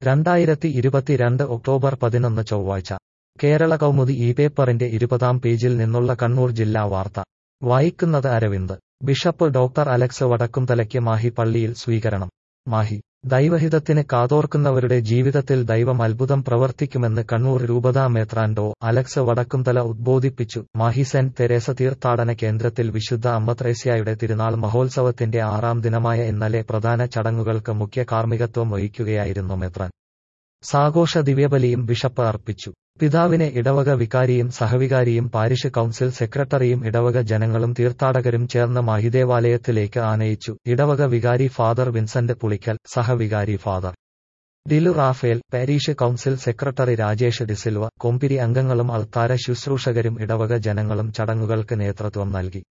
രണ്ടായിരത്തി ഇരുപത്തിരണ്ട് ഒക്ടോബർ പതിനൊന്ന് ചൊവ്വാഴ്ച കേരള കൗമുദി ഈ പേപ്പറിന്റെ ഇരുപതാം പേജിൽ നിന്നുള്ള കണ്ണൂർ ജില്ലാ വാർത്ത വായിക്കുന്നത് അരവിന്ദ് ബിഷപ്പ് ഡോക്ടർ അലക്സ് വടക്കുംതലയ്ക്ക് മാഹി പള്ളിയിൽ സ്വീകരണം മാഹി ദൈവഹിതത്തിന് കാതോർക്കുന്നവരുടെ ജീവിതത്തിൽ ദൈവം അത്ഭുതം പ്രവർത്തിക്കുമെന്ന് കണ്ണൂർ രൂപതാ മേത്രാൻ ഡോ അലക്സ് വടക്കുംതല ഉദ്ബോധിപ്പിച്ചു മാഹി സെന്റ് തെരേസ തീർത്ഥാടന കേന്ദ്രത്തിൽ വിശുദ്ധ അമ്മത്രേസ്യായുടെ തിരുനാൾ മഹോത്സവത്തിന്റെ ആറാം ദിനമായ ഇന്നലെ പ്രധാന ചടങ്ങുകൾക്ക് മുഖ്യ കാർമ്മികത്വം വഹിക്കുകയായിരുന്നു മെത്രാൻ സാഘോഷ ദിവ്യബലിയും ബിഷപ്പ് അർപ്പിച്ചു പിതാവിനെ ഇടവക വികാരിയും സഹവികാരിയും പാരിഷ് കൌൺസിൽ സെക്രട്ടറിയും ഇടവക ജനങ്ങളും തീർത്ഥാടകരും ചേർന്ന് മാഹിദേവാലയത്തിലേക്ക് ആനയിച്ചു ഇടവക വികാരി ഫാദർ വിൻസെന്റ് പുളിക്കൽ സഹവികാരി Father Dilu Raphael parish council secretary Rajesh D'Silva കൊമ്പിരി അംഗങ്ങളും അൾത്താര ശുശ്രൂഷകരും ഇടവക ജനങ്ങളും ചടങ്ങുകൾക്ക് നേതൃത്വം നൽകി